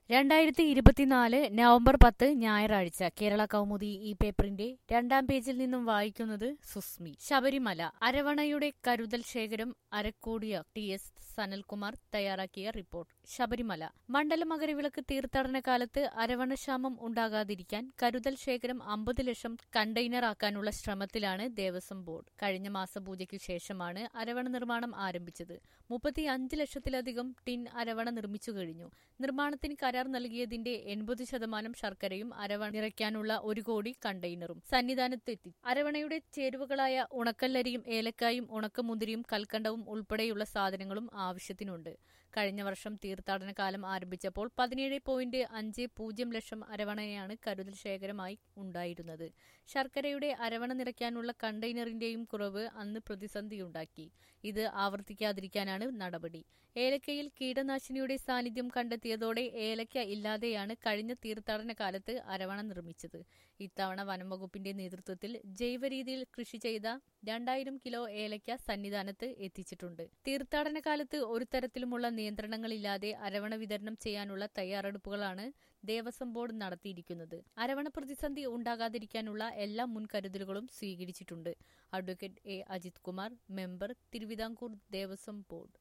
രണ്ടായിരത്തി ഇരുപത്തിനാല് നവംബർ പത്ത് ഞായറാഴ്ച കേരള കൗമുദി ഈ പേപ്പറിന്റെ രണ്ടാം പേജിൽ നിന്നും വായിക്കുന്നത് സുസ്മി ശബരിമല അരവണയുടെ കരുതൽ ശേഖരം അരക്കോടിയ ടി എസ് സനൽകുമാർ തയ്യാറാക്കിയ റിപ്പോർട്ട് ശബരിമല മണ്ഡല മകരവിളക്ക് തീർത്ഥാടന കാലത്ത് അരവണക്ഷാമം ഉണ്ടാകാതിരിക്കാൻ കരുതൽ ശേഖരം അമ്പത് ലക്ഷം കണ്ടെയ്നറാക്കാനുള്ള ശ്രമത്തിലാണ് ദേവസ്വം ബോർഡ് കഴിഞ്ഞ മാസം പൂജയ്ക്കു ശേഷമാണ് അരവണ നിർമ്മാണം ആരംഭിച്ചത് മുപ്പത്തി അഞ്ച് ലക്ഷത്തിലധികം ടിൻ അരവണ നിർമ്മിച്ചു കഴിഞ്ഞു നിർമ്മാണത്തിന് കരാർ നൽകിയതിന്റെ എൺപത് ശതമാനം ശർക്കരയും അരവണ നിറയ്ക്കാനുള്ള ഒരു കോടി കണ്ടെയ്നറും സന്നിധാനത്തെത്തി അരവണയുടെ ചേരുവകളായ ഉണക്കല്ലരിയും ഏലക്കായും ഉണക്കമുന്തിരിയും കൽക്കണ്ടവും ഉൾപ്പെടെയുള്ള സാധനങ്ങളും ആവശ്യത്തിനുണ്ട് കഴിഞ്ഞ വർഷം തീർത്ഥാടന കാലം ആരംഭിച്ചപ്പോൾ പതിനേഴ് പോയിന്റ് അഞ്ച് പൂജ്യം ലക്ഷം അരവണയാണ് കരുതൽ ശേഖരമായി ഉണ്ടായിരുന്നത് ശർക്കരയുടെ അരവണ നിറയ്ക്കാനുള്ള കണ്ടെയ്നറിന്റെയും കുറവ് അന്ന് പ്രതിസന്ധിയുണ്ടാക്കി ഇത് ആവർത്തിക്കാതിരിക്കാനാണ് നടപടി ഏലക്കയിൽ കീടനാശിനിയുടെ സാന്നിധ്യം കണ്ടെത്തിയതോടെ ഏലക്ക ഇല്ലാതെയാണ് കഴിഞ്ഞ തീർത്ഥാടന കാലത്ത് അരവണ നിർമ്മിച്ചത് ഇത്തവണ വനംവകുപ്പിന്റെ നേതൃത്വത്തിൽ ജൈവ രീതിയിൽ കൃഷി ചെയ്ത രണ്ടായിരം കിലോ ഏലക്ക സന്നിധാനത്ത് എത്തിച്ചിട്ടുണ്ട് തീർത്ഥാടന കാലത്ത് ഒരു തരത്തിലുമുള്ള നിയന്ത്രണങ്ങളില്ലാതെ അരവണ വിതരണം ചെയ്യാനുള്ള തയ്യാറെടുപ്പുകളാണ് ദേവസ്വം ബോർഡ് നടത്തിയിരിക്കുന്നത് അരവണ പ്രതിസന്ധി ഉണ്ടാകാതിരിക്കാനുള്ള എല്ലാ മുൻകരുതലുകളും സ്വീകരിച്ചിട്ടുണ്ട് advocate A Ajith Kumar member Thiruvithamkoor Devaswom board